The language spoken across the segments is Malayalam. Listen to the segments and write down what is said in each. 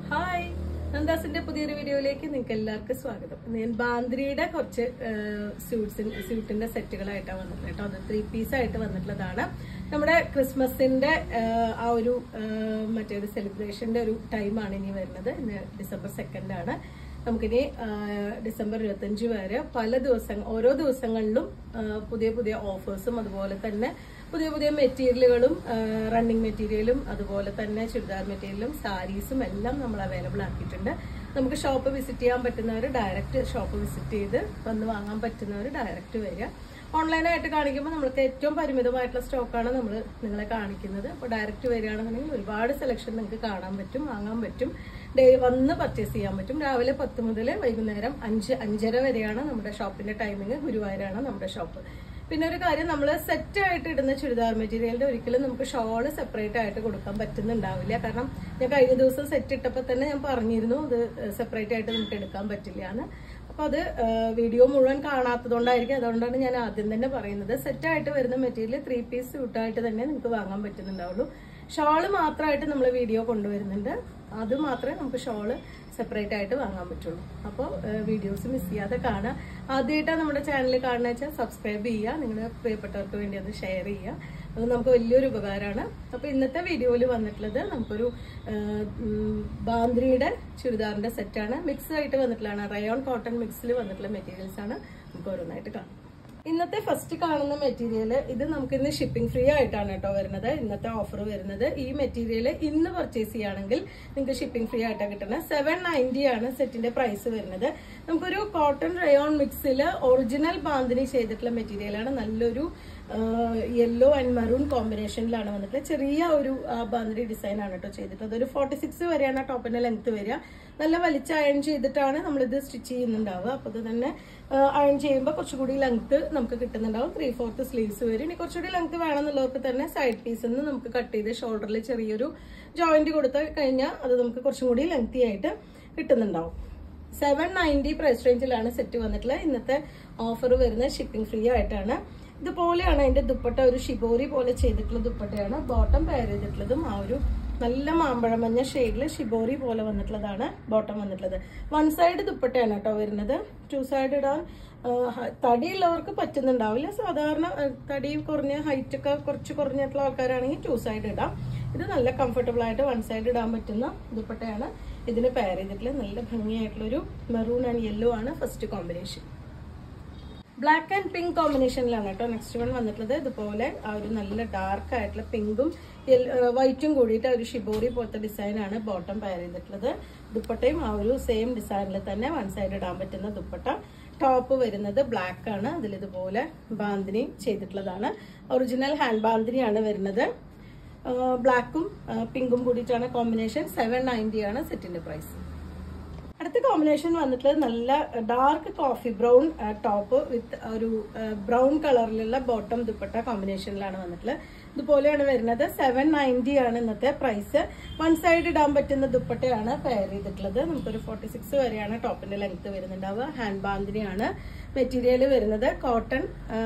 ഹായ് നന്ദാസിന്റെ പുതിയൊരു വീഡിയോയിലേക്ക് നിങ്ങൾക്ക് എല്ലാവർക്കും സ്വാഗതം ഞാൻ ബാന്ദ്രിയുടെ കുറച്ച് സ്യൂട്ട്സിന് സ്യൂട്ടിന്റെ സെറ്റുകളായിട്ടാണ് വന്നിട്ടുള്ളത് കേട്ടോ അത് ത്രീ പീസ് ആയിട്ട് വന്നിട്ടുള്ളതാണ് നമ്മുടെ ക്രിസ്മസിന്റെ ആ, ആ ഒരു ആ, മറ്റേത് സെലിബ്രേഷന്റെ ഒരു ടൈമാണ് ഇനി വരുന്നത് ഇന്ന് ഡിസംബർ സെക്കൻഡ് ആണ് നമുക്കിനി ആ, ഡിസംബർ ഇരുപത്തഞ്ച് വരെ പല ദിവസം ഓരോ ദിവസങ്ങളിലും ആ, പുതിയ പുതിയ ഓഫേഴ്സും അതുപോലെ തന്നെ പുതിയ പുതിയ മെറ്റീരിയലുകളും റണ്ണിങ് മെറ്റീരിയലും അതുപോലെ തന്നെ ചുരിദാർ മെറ്റീരിയലും സാരീസും എല്ലാം നമ്മൾ അവൈലബിൾ ആക്കിയിട്ടുണ്ട് നമുക്ക് ഷോപ്പ് വിസിറ്റ് ചെയ്യാൻ പറ്റുന്നവർ ഡയറക്റ്റ് ഷോപ്പ് വിസിറ്റ് ചെയ്ത് വന്ന് വാങ്ങാൻ പറ്റുന്നവർ ഡയറക്റ്റ് വരിക ഓൺലൈനായിട്ട് കാണിക്കുമ്പോൾ നമുക്ക് ഏറ്റവും പരിമിതമായിട്ടുള്ള സ്റ്റോക്കാണ് നമ്മൾ നിങ്ങളെ കാണിക്കുന്നത് അപ്പോൾ ഡയറക്റ്റ് വരികയാണെന്നുണ്ടെങ്കിൽ ഒരുപാട് സെലക്ഷൻ നിങ്ങൾക്ക് കാണാൻ പറ്റും വാങ്ങാൻ പറ്റും ഡേ വന്ന് പർച്ചേസ് ചെയ്യാൻ പറ്റും രാവിലെ പത്ത് മുതൽ വൈകുന്നേരം അഞ്ച് അഞ്ചര വരെയാണ് നമ്മുടെ ഷോപ്പിന്റെ ടൈമിങ് ഗുരുവായൂരാണ് നമ്മുടെ ഷോപ്പ് പിന്നെ ഒരു കാര്യം നമ്മൾ സെറ്റ് ആയിട്ട് ഇടുന്ന ചുരിദാർ മെറ്റീരിയലിന്റെ ഒരിക്കലും നമുക്ക് ഷോള് സെപ്പറേറ്റ് ആയിട്ട് കൊടുക്കാൻ പറ്റുന്നുണ്ടാവില്ല കാരണം ഞാൻ കഴിഞ്ഞ ദിവസം സെറ്റ് ഇട്ടപ്പോൾ തന്നെ ഞാൻ പറഞ്ഞിരുന്നു ഇത് സെപ്പറേറ്റ് ആയിട്ട് നമുക്ക് എടുക്കാൻ പറ്റില്ല എന്ന് അപ്പൊ അത് വീഡിയോ മുഴുവൻ കാണാത്തതുകൊണ്ടായിരിക്കും അതുകൊണ്ടാണ് ഞാൻ ആദ്യം തന്നെ പറയുന്നത് സെറ്റ് ആയിട്ട് വരുന്ന മെറ്റീരിയൽ ത്രീ പീസ് സ്യൂട്ടായിട്ട് തന്നെ നിങ്ങൾക്ക് വാങ്ങാൻ പറ്റുന്നുണ്ടാവുള്ളൂ ഷോള് മാത്രമായിട്ട് നമ്മൾ വീഡിയോ കൊണ്ടുവരുന്നുണ്ട് അത് മാത്രമേ നമുക്ക് ഷോള് സെപ്പറേറ്റ് ആയിട്ട് വാങ്ങാൻ പറ്റുള്ളൂ അപ്പോൾ വീഡിയോസ് മിസ് ചെയ്യാതെ കാണുക ആദ്യമായിട്ടാണ് നമ്മുടെ ചാനൽ കാണുന്ന വെച്ചാൽ സബ്സ്ക്രൈബ് ചെയ്യുക നിങ്ങളുടെ പ്രിയപ്പെട്ടവർക്ക് വേണ്ടി അത് ഷെയർ ചെയ്യുക അത് നമുക്ക് വലിയൊരു ഉപകാരമാണ് അപ്പോൾ ഇന്നത്തെ വീഡിയോയിൽ വന്നിട്ടുള്ളത് നമുക്കൊരു ആ, ഉം, ബാന്ദ്രിയുടെ ചുരിദാറിന്റെ സെറ്റാണ് മിക്സ് ആയിട്ട് വന്നിട്ടുള്ളതാണ് റയോൺ കോട്ടൺ മിക്സിൽ വന്നിട്ടുള്ള മെറ്റീരിയൽസ് ആണ് നമുക്ക് ഓരോന്നായിട്ട് കാണാം ഇന്നത്തെ ഫസ്റ്റ് കാണുന്ന മെറ്റീരിയൽ ഇത് നമുക്ക് ഇന്ന് ഷിപ്പിംഗ് ഫ്രീ ആയിട്ടാണ് കേട്ടോ വരുന്നത് ഇന്നത്തെ ഓഫർ വരുന്നത് ഈ മെറ്റീരിയൽ ഇന്ന് പർച്ചേസ് ചെയ്യുകയാണെങ്കിൽ നിങ്ങൾക്ക് ഷിപ്പിംഗ് ഫ്രീ ആയിട്ടാണ് കിട്ടുന്നത് സെവൻ നയൻറ്റി ആണ് സെറ്റിന്റെ പ്രൈസ് വരുന്നത് നമുക്കൊരു കോട്ടൺ റയോൺ മിക്സിൽ ഒറിജിനൽ ബാന്തിനി ചെയ്തിട്ടുള്ള മെറ്റീരിയലാണ് നല്ലൊരു യെല്ലോ ആൻഡ് മെറൂൺ കോമ്പിനേഷനിലാണ് വന്നിട്ടുള്ളത് ചെറിയ ഒരു ബാന്തിരി ഡിസൈൻ ആണ് കേട്ടോ ചെയ്തിട്ടുള്ളത് ഒരു ഫോർട്ടി സിക്സ് വരെയാണ് ടോപ്പിന്റെ ലെങ്ത് വരിക നല്ല വലിച്ച അയൺ ചെയ്തിട്ടാണ് നമ്മളിത് സ്റ്റിച്ച് ചെയ്യുന്നുണ്ടാവുക അപ്പോൾ ഇത് തന്നെ അയൺ ചെയ്യുമ്പോൾ കുറച്ചുകൂടി ലെങ്ത് നമുക്ക് കിട്ടുന്നുണ്ടാവും ത്രീ ഫോർത്ത് സ്ലീവ്സ് വരും ഇനി കുറച്ചുകൂടി ലെങ്ത് വേണമെന്നുള്ളവർക്ക് തന്നെ സൈഡ് പീസിൽ നിന്ന് നമുക്ക് കട്ട് ചെയ്ത് ഷോൾഡറിൽ ചെറിയൊരു ജോയിന്റ് കൊടുത്ത് കഴിഞ്ഞാൽ അത് നമുക്ക് കുറച്ചും കൂടി ലെങ്തി ആയിട്ട് കിട്ടുന്നുണ്ടാവും സെവൻ നയൻറ്റി പ്രൈസ് റേഞ്ചിലാണ് സെറ്റ് വന്നിട്ടുള്ളത് ഇന്നത്തെ ഓഫർ വരുന്നത് ഷിപ്പിംഗ് ഫ്രീ ആയിട്ടാണ് ഇതുപോലെയാണ് അതിന്റെ ദുപ്പട്ട ഒരു ഷിബോരി പോലെ ചെയ്തിട്ടുള്ള ദുപ്പട്ടയാണ് ബോട്ടം പെയർ ചെയ്തിട്ടുള്ളതും ആ ഒരു നല്ല മാമ്പഴമഞ്ഞ ഷെയ്ഡിൽ ഷിബോറി പോലെ വന്നിട്ടുള്ളതാണ് ബോട്ടം വന്നിട്ടുള്ളത് വൺ സൈഡ് ദുപ്പട്ടയാണ് കേട്ടോ വരുന്നത് ടു സൈഡ് ഇടാൻ ആ, ഹ- തടിയുള്ളവർക്ക് പറ്റുന്നുണ്ടാവില്ല സാധാരണ ആ, തടി കുറഞ്ഞ ഹൈറ്റ് ഒക്കെ കുറച്ച് കുറഞ്ഞിട്ടുള്ള ആൾക്കാരാണെങ്കിൽ ടു സൈഡ് ഇടാം ഇത് നല്ല കംഫർട്ടബിൾ ആയിട്ട് വൺ സൈഡ് ഇടാൻ പറ്റുന്ന ദുപ്പട്ടയാണ് ഇതിന് പെയർ ചെയ്തിട്ടുള്ളത് നല്ല ഭംഗിയായിട്ടുള്ളൊരു മെറൂൺ ആൻഡ് യെല്ലോ ആണ് first combination black and pink കോമ്പിനേഷനിലാണ് കേട്ടോ നെക്സ്റ്റ് വൺ വന്നിട്ടുള്ളത് ഇതുപോലെ ആ ഒരു നല്ല ഡാർക്ക് ആയിട്ടുള്ള പിങ്കും വൈറ്റും കൂടിയിട്ട് ആ ഒരു ഷിബോറി പോലത്തെ ഡിസൈൻ ആണ് ബോട്ടം പെയർ ചെയ്തിട്ടുള്ളത് ദുപ്പട്ടയും ആ ഒരു സെയിം ഡിസൈനിൽ തന്നെ വൺ സൈഡ് ഇടാൻ പറ്റുന്ന ദുപ്പട്ട ടോപ്പ് വരുന്നത് ബ്ലാക്ക് ആണ് അതിൽ ഇതുപോലെ ബാന്തിനി ചെയ്തിട്ടുള്ളതാണ് ഒറിജിനൽ ഹാൻഡ് ബാന്തിനിയാണ് വരുന്നത് ബ്ലാക്കും പിങ്കും കൂടിയിട്ടാണ് കോമ്പിനേഷൻ സെവൻ നയൻറ്റി ആണ് സെറ്റിന്റെ പ്രൈസ് അടുത്ത കോമ്പിനേഷൻ വന്നിട്ടുള്ളത് നല്ല dark coffee brown top with ഒരു ബ്രൗൺ കളറിലുള്ള ബോട്ടം ദുപ്പട്ട കോമ്പിനേഷനിലാണ് വന്നിട്ടുള്ളത് ഇതുപോലെയാണ് വരുന്നത് സെവൻ നയൻറ്റി ആണ് ഇന്നത്തെ പ്രൈസ് വൺ സൈഡ് ഇടാൻ പറ്റുന്ന ദുപ്പട്ടയാണ് പെയർ ചെയ്തിട്ടുള്ളത് നമുക്കൊരു ഫോർട്ടി സിക്സ് വരെയാണ് ടോപ്പിന്റെ ലെങ്ത് വരുന്നുണ്ടാവുക ഹാൻഡ് ബാന്തിനിയാണ് മെറ്റീരിയൽ വരുന്നത് കോട്ടൺ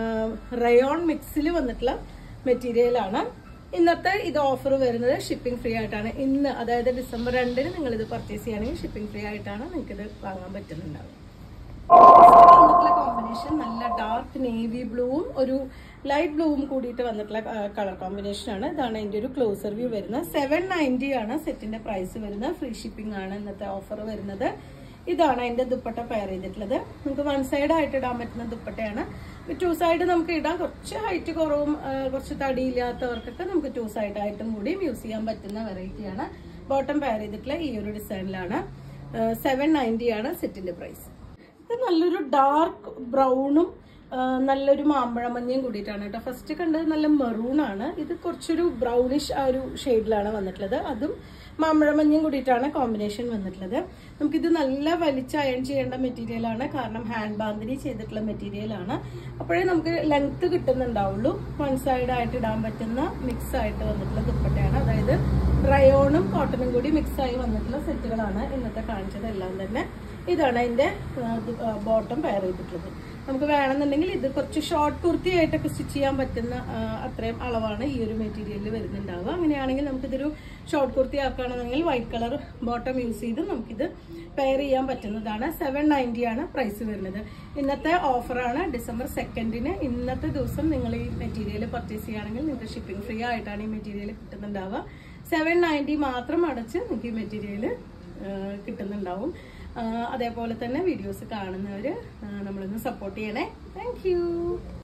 റയോൺ മിക്സിൽ വന്നിട്ടുള്ള മെറ്റീരിയലാണ് ഇന്നത്തെ ഇത് ഓഫർ വരുന്നത് ഷിപ്പിംഗ് ഫ്രീ ആയിട്ടാണ് ഇന്ന് അതായത് ഡിസംബർ രണ്ടിന് നിങ്ങൾ ഇത് പർച്ചേസ് ചെയ്യുകയാണെങ്കിൽ ഷിപ്പിംഗ് ഫ്രീ ആയിട്ടാണ് നിങ്ങൾക്ക് ഇത് വാങ്ങാൻ പറ്റുന്നുണ്ടാവും വന്നിട്ടുള്ള കോമ്പിനേഷൻ നല്ല ഡാർക്ക് നേവി ബ്ലൂവും ഒരു ലൈറ്റ് ബ്ലൂവും കൂടിയിട്ട് വന്നിട്ടുള്ള കളർ കോമ്പിനേഷൻ ആണ് ഇതാണ് അതിന്റെ ഒരു ക്ലോസർ വ്യൂ വരുന്നത് സെവൻ നയൻറ്റി ആണ് സെറ്റിന്റെ പ്രൈസ് വരുന്നത് ഫ്രീ ഷിപ്പിംഗ് ആണ് ഇന്നത്തെ ഓഫർ വരുന്നത് ഇതാണ് അതിന്റെ ദുപ്പട്ട പെയർ ചെയ്തിട്ടുള്ളത് നമുക്ക് വൺ സൈഡ് ആയിട്ട് ഇടാൻ പറ്റുന്ന ദുപ്പട്ടയാണ് ടു സൈഡ് നമുക്ക് ഇടാം കുറച്ച് ഹൈറ്റ് കുറവും ആ, കുറച്ച് തടിയില്ലാത്തവർക്കൊക്കെ നമുക്ക് ടു സൈഡ് ആയിട്ടും കൂടിയും യൂസ് ചെയ്യാൻ പറ്റുന്ന വെറൈറ്റിയാണ് ബോട്ടം പെയർ ചെയ്തിട്ടുള്ള ഈ ഒരു ഡിസൈനിലാണ് സെവൻ നയൻറ്റി ആണ് സെറ്റിന്റെ പ്രൈസ് ഇത് നല്ലൊരു ഡാർക്ക് ബ്രൗണും നല്ലൊരു മാമ്പഴ മഞ്ഞയും കൂടിയിട്ടാണ് കേട്ടോ ഫസ്റ്റ് കണ്ടത് നല്ല മെറൂൺ ആണ് ഇത് കുറച്ചൊരു ബ്രൗണിഷ് ആ ഒരു ഷെയ്ഡിലാണ് വന്നിട്ടുള്ളത് അതും മാമ്പഴ മഞ്ഞയും കൂടിയിട്ടാണ് കോമ്പിനേഷൻ വന്നിട്ടുള്ളത് നമുക്കിത് നല്ല വലിച്ച് അയൺ ചെയ്യേണ്ട മെറ്റീരിയൽ ആണ് കാരണം ഹാൻഡ് ബാന്തിനി ചെയ്തിട്ടുള്ള മെറ്റീരിയൽ ആണ് അപ്പോഴേ നമുക്ക് ലെങ്ത് കിട്ടുന്നുണ്ടാവുള്ളൂ വൺ സൈഡ് ആയിട്ട് ഇടാൻ പറ്റുന്ന മിക്സ് ആയിട്ട് വന്നിട്ടുള്ള ദുപ്പട്ടയാണ് അതായത് റയോണും കോട്ടണും കൂടി മിക്സ് ആയി വന്നിട്ടുള്ള സെറ്റുകളാണ് ഇന്നത്തെ കാണിച്ചത് എല്ലാം തന്നെ ഇതാണ് അതിന്റെ ബോട്ടം പെയർ ചെയ്തിട്ടുള്ളത് നമുക്ക് വേണമെന്നുണ്ടെങ്കിൽ ഇത് കുറച്ച് ഷോർട്ട് കുർത്തി ആയിട്ടൊക്കെ സ്റ്റിച്ച് ചെയ്യാൻ പറ്റുന്ന ആ, അത്രയും അളവാണ് ഈ ഒരു മെറ്റീരിയലിൽ വരുന്നുണ്ടാവുക അങ്ങനെയാണെങ്കിൽ നമുക്കിതൊരു ഷോർട്ട് കുർത്തി ആക്കുകയാണെന്നുണ്ടെങ്കിൽ വൈറ്റ് കളർ ബോട്ടം യൂസ് ചെയ്ത് നമുക്കിത് പെയർ ചെയ്യാൻ പറ്റുന്നതാണ് സെവൻ നയൻറ്റി ആണ് പ്രൈസ് വരുന്നത് ഇന്നത്തെ ഓഫറാണ് ഡിസംബർ സെക്കൻഡിന് ഇന്നത്തെ ദിവസം നിങ്ങൾ ഈ മെറ്റീരിയൽ പർച്ചേസ് ചെയ്യുകയാണെങ്കിൽ നിങ്ങൾക്ക് ഷിപ്പിംഗ് ഫ്രീ ആയിട്ടാണ് ഈ മെറ്റീരിയൽ കിട്ടുന്നുണ്ടാവുക സെവൻ നയൻറ്റി മാത്രം അടച്ച് നിങ്ങൾക്ക് ഈ മെറ്റീരിയൽ കിട്ടുന്നുണ്ടാവും ആ, അതേപോലെ തന്നെ വീഡിയോസ് കാണുന്നവർ നമ്മളൊന്ന് സപ്പോർട്ട് ചെയ്യണേ താങ്ക്